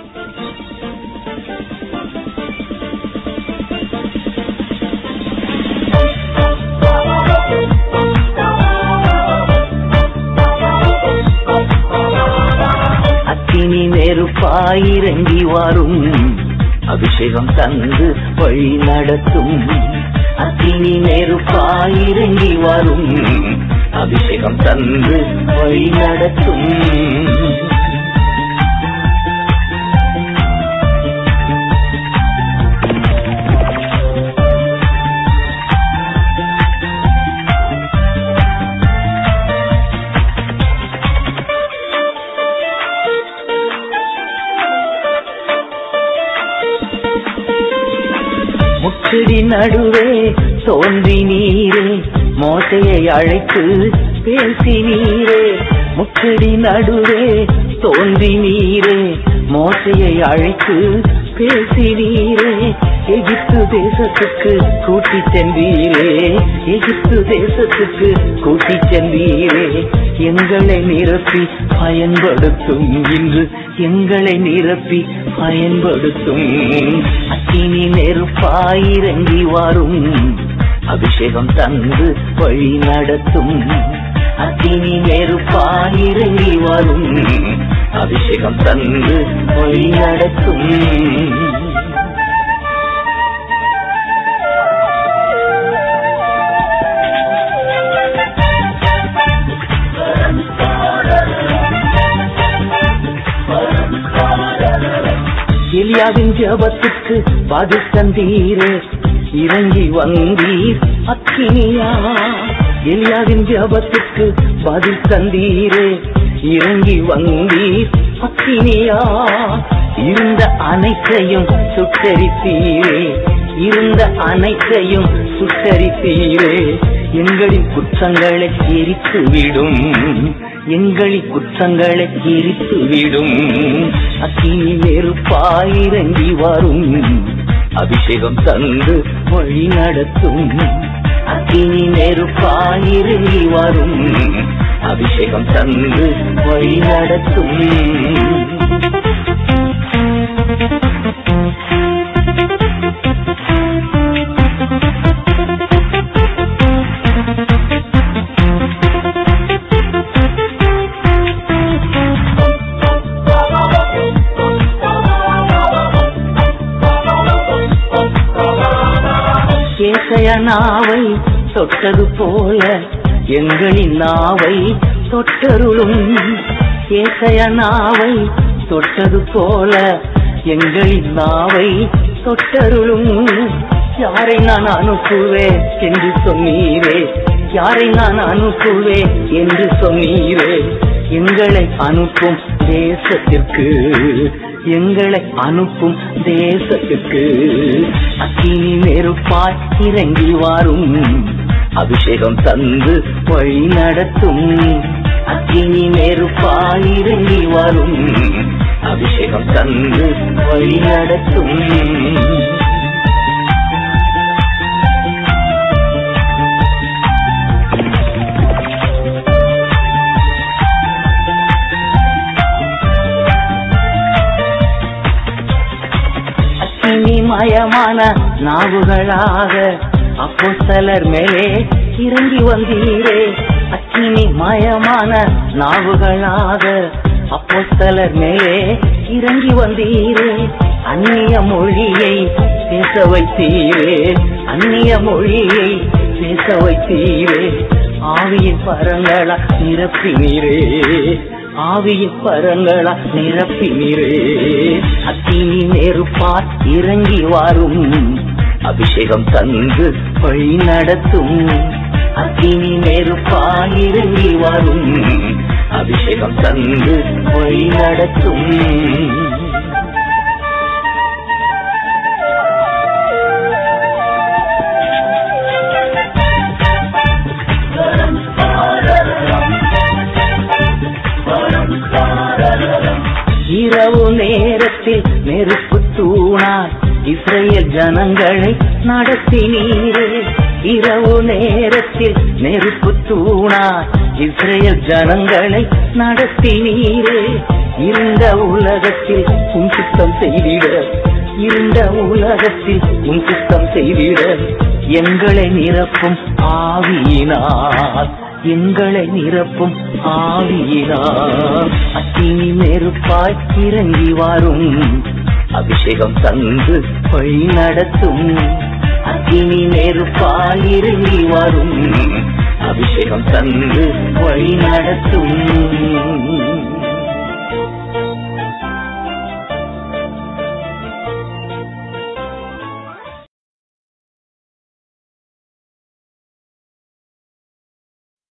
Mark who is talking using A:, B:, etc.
A: அக்கினி நெருப்பாயிரங்கி வரும் அபிஷேகம் தந்து வழி நடத்தும் அக்கினி நெருப்பாயிரங்கி வரும் அபிஷேகம் தந்து வழி நடத்தும் முச்செடி நடுவே தோன்றி நீரே மோசையை அழைத்து பேசி நீரே முச்செடி நடுவே தோன்றி நீரே மோசையை அழைத்து பேசி நீரே எகிப்து தேசத்துக்கு கூட்டி சென்றீரே எகிப்து தேசத்துக்கு கூட்டி சென்றீரே எங்களை நிரப்பி பயன்படுத்தும் இன்று எங்களை நிரப்பி பயன்படுத்தும் அக்கினி நெருப்பாயிரங்கி வரும் அபிஷேகம் தந்து வழி நடத்தும் அக்கினி நெருப்பாயிரங்கி வரும் அபிஷேகம் தந்து வழி நடத்தும் எலியாவின் ஜபத்துக்கு பதில் தந்தீரே இறங்கி வந்தீர் அக்கினியா எலியாவின் ஜபத்துக்கு பதில் தந்தீரே இறங்கி வந்தீர் அக்கினியா இருந்த அனைத்தையும் சுட்டரித்தீரே இருந்த அனைத்தையும் சுட்டரித்தீரே எங்களின் குற்றங்களை எரித்து விடும் எங்களின் குற்றங்களை எரித்து விடும் அக்கினி நெருப்பாயிரங்கி வரும் அபிஷேகம் தந்து வழி நடத்தும் அக்கினி நெருப்பாயிரங்கி வரும் அபிஷேகம் தந்து வழி நடத்தும் கேசய நாவை தொட்டது போல எங்களின் நாவை தொட்டருளும் கேசய நாவை தொட்டது போல எங்களின் நாவை தொட்டருளும் யாரை நான் அனுப்புவேன் என்று சொன்னீரே யாரை நான் அனுப்புவேன் என்று சொன்னீரே எங்களை அனுப்பும் தேசத்திற்கு எங்களை அனுப்பும் தேசத்திற்கு அக்கினி நெருப்பாய் இறங்கி வாரும் அபிஷேகம் தந்து வழி நடத்தும் அக்கினி நெருப்பாய் இறங்கி வரும் அபிஷேகம் தந்து வழி நடத்தும் அக்கினிமயமான நாவுகளாக அப்போஸ்தலர் மேலே இறங்கி வந்தீரே அக்கினிமயமான நாவுகளாக அப்போஸ்தலர் மேலே இறங்கி வந்தீரே அந்நிய மொழியை பேச வைத்தீரே அந்நிய மொழியை பேச வைத்தீரே ஆவியின் பரங்களா நிரப்பினீரே ஆவியின் பரங்களா நிரப்பினீரே அக்கினி நெருப்பார் இறங்கி வரும் அபிஷேகம் தந்து வழி நடத்தும் அக்கினி நெருப்பார் இறங்கி வரும் அபிஷேகம் தந்து வழி நடத்தும் இரவு நேரத்தில் நெருப்பு தூணாய் இஸ்ரேல் ஜனங்களை நடத்தினீரே இரவு நேரத்தில் நெருப்பு தூணாய் இஸ்ரேல் ஜனங்களை நடத்தினீரே இருண்ட உலகத்தில் உன் சுத்தம் செய்திட இருண்ட உலகத்தில் உன் சுத்தம் செய்திட எங்களை நிரப்பும் ஆவியினால் எங்களை நிரப்பும் ஆவியினால் அக்கினி நெருப்பாய் இறங்கி வரும் அபிஷேகம் தந்து வழி நடத்தும் அக்கினி நெருப்பாய் இறங்கி வரும் அபிஷேகம் தந்து வழி நடத்தும்